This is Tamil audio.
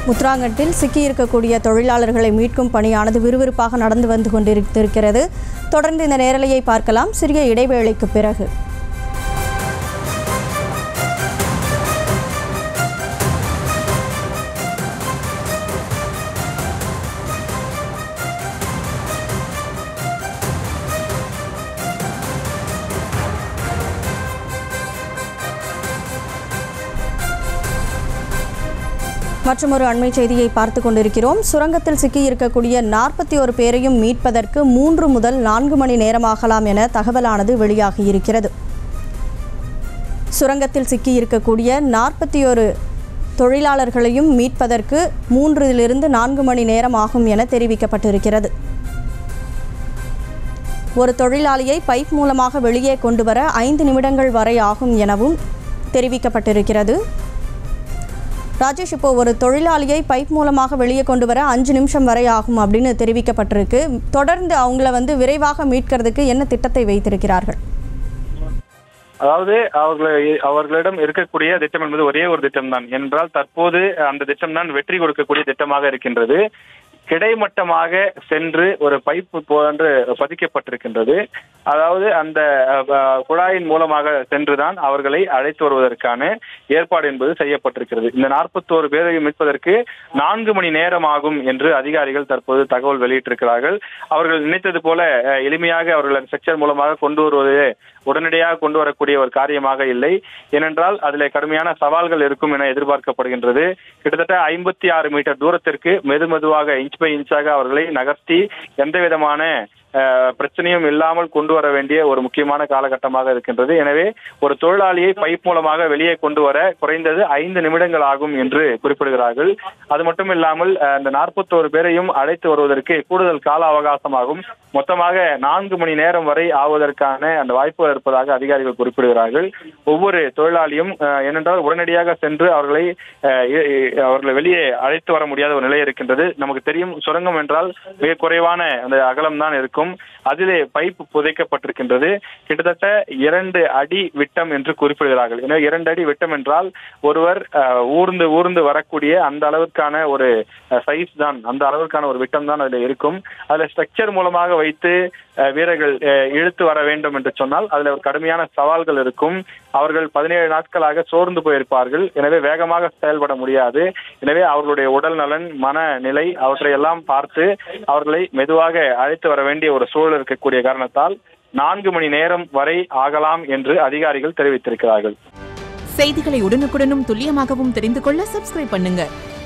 உத்தராகண்டில் சிக்கியிருக்கக்கூடிய தொழிலாளர்களை மீட்கும் பணியானது விறுவிறுப்பாக நடந்து வந்து கொண்டிருக்கிறது தொடர்ந்து இந்த நேரலையை பார்க்கலாம் சிறிய இடைவேளைக்கு பிறகு மற்றும் ஒரு அண்மை செய்தியை பார்த்து கொண்டிருக்கிறோம் சுரங்கத்தில் சிக்கியிருக்கக்கூடிய நாற்பத்தி ஒரு பேரையும் மீட்பதற்கு மூன்று முதல் நான்கு மணி நேரமாகலாம் என தகவலானது வெளியாகியிருக்கிறது சுரங்கத்தில் சிக்கியிருக்கக்கூடிய நாற்பத்தி ஒரு தொழிலாளர்களையும் மீட்பதற்கு மூன்றிலிருந்து நான்கு மணி நேரம் ஆகும் என தெரிவிக்கப்பட்டிருக்கிறது ஒரு தொழிலாளியை பைப் மூலமாக வெளியே கொண்டு வர ஐந்து நிமிடங்கள் வரை ஆகும் எனவும் தெரிவிக்கப்பட்டிருக்கிறது ராஜேஷ் இப்போ ஒரு தொழிலாளியை பைப் மூலமாக வெளியே கொண்டு வர அஞ்சு நிமிஷம் வரை ஆகும் அப்படின்னு தெரிவிக்கப்பட்டிருக்கு தொடர்ந்து அவங்கள வந்து விரைவாக மீட்கிறதுக்கு என்ன திட்டத்தை வைத்திருக்கிறார்கள் அதாவது அவர்களை அவர்களிடம் இருக்கக்கூடிய திட்டம் என்பது ஒரே ஒரு திட்டம் தான் என்றால் தற்போது அந்த திட்டம் தான் வெற்றி கொடுக்கக்கூடிய திட்டமாக இருக்கின்றது கிடைமட்டமாக சென்று ஒரு பைப்பு போன்று பதிக்கப்பட்டிருக்கின்றது அதாவது அந்த அஹ், குழாயின் மூலமாக சென்றுதான் அவர்களை அழைத்து வருவதற்கான ஏற்பாடு என்பது செய்யப்பட்டிருக்கிறது இந்த நாற்பத்தோரு பேரை மீட்பதற்கு நான்கு மணி நேரம் ஆகும் என்று அதிகாரிகள் தற்போது தகவல் வெளியிட்டிருக்கிறார்கள் அவர்கள் நினைத்தது போல அஹ், எளிமையாக அவர்கள் ஸ்ட்ரக்சர் மூலமாக கொண்டு வருவது உடனடியாக கொண்டு வரக்கூடிய ஒரு காரியமாக இல்லை ஏனென்றால் அதில் கடுமையான சவால்கள் இருக்கும் என எதிர்பார்க்கப்படுகின்றது கிட்டத்தட்ட ஐம்பத்தி ஆறு மீட்டர் தூரத்திற்கு மெது மெதுவாக இன்ச் பை இன்ச்சாக அவர்களை நகர்த்தி எந்த விதமான அஹ், பிரச்சனையும் இல்லாமல் கொண்டு வர வேண்டிய ஒரு முக்கியமான காலகட்டமாக இருக்கின்றது எனவே ஒரு தொழிலாளியை பைப் மூலமாக வெளியே கொண்டு வர குறைந்தது ஐந்து நிமிடங்கள் ஆகும் என்று குறிப்பிடுகிறார்கள் அது மட்டும் இல்லாமல் அஹ், இந்த நாற்பத்தோரு பேரையும் அழைத்து வருவதற்கு கூடுதல் கால அவகாசமாகும் மொத்தமாக நான்கு மணி நேரம் வரை ஆவதற்கான அந்த வாய்ப்புகள் இருப்பதாக அதிகாரிகள் குறிப்பிடுகிறார்கள் ஒவ்வொரு தொழிலாளியும் அஹ், ஏனென்றால் உடனடியாக சென்று அவர்களை அஹ், இ- இ- அவர்களை வெளியே அழைத்து வர முடியாத ஒரு நிலை இருக்கின்றது நமக்கு தெரியும் சுரங்கம் என்றால் மிக குறைவான அந்த அகலம் தான் இருக்கும் அதிலே பைப் புதைக்கப்பட்டிருக்கின்றது கிட்டத்தட்ட இரண்டு அடி விட்டம் என்று குறிப்பிடுகிறார்கள் எனவே இரண்டு அடி விட்டம் என்றால் ஒருவர் அஹ், ஊர்ந்து ஊர்ந்து வரக்கூடிய அந்த அளவிற்கான ஒரு சைஸ் தான் அந்த அளவிற்கான ஒரு விட்டம் தான் அதுல இருக்கும் அதுல ஸ்ட்ரக்சர் மூலமாக வைத்து அஹ், வீரர்கள் அஹ், இழுத்து வர வேண்டும் என்று சொன்னால் அதுல ஒரு கடுமையான சவால்கள் இருக்கும் அவர்கள் பதினேழு நாட்களாக சோர்ந்து போயிருப்பார்கள் எனவே வேகமாக செயல்பட முடியாது எனவே அவர்களுடைய உடல் நலன் மனநிலை அவற்றை எல்லாம் பார்த்து அவர்களை மெதுவாக அழைத்து வர வேண்டிய ஒரு சூழல் இருக்கக்கூடிய காரணத்தால் நான்கு மணி நேரம் வரை ஆகலாம் என்று அதிகாரிகள் தெரிவித்திருக்கிறார்கள் செய்திகளை உடனுக்குடனும் துல்லியமாகவும் தெரிந்து கொள்ள சப்ஸ்கிரைப் பண்ணுங்க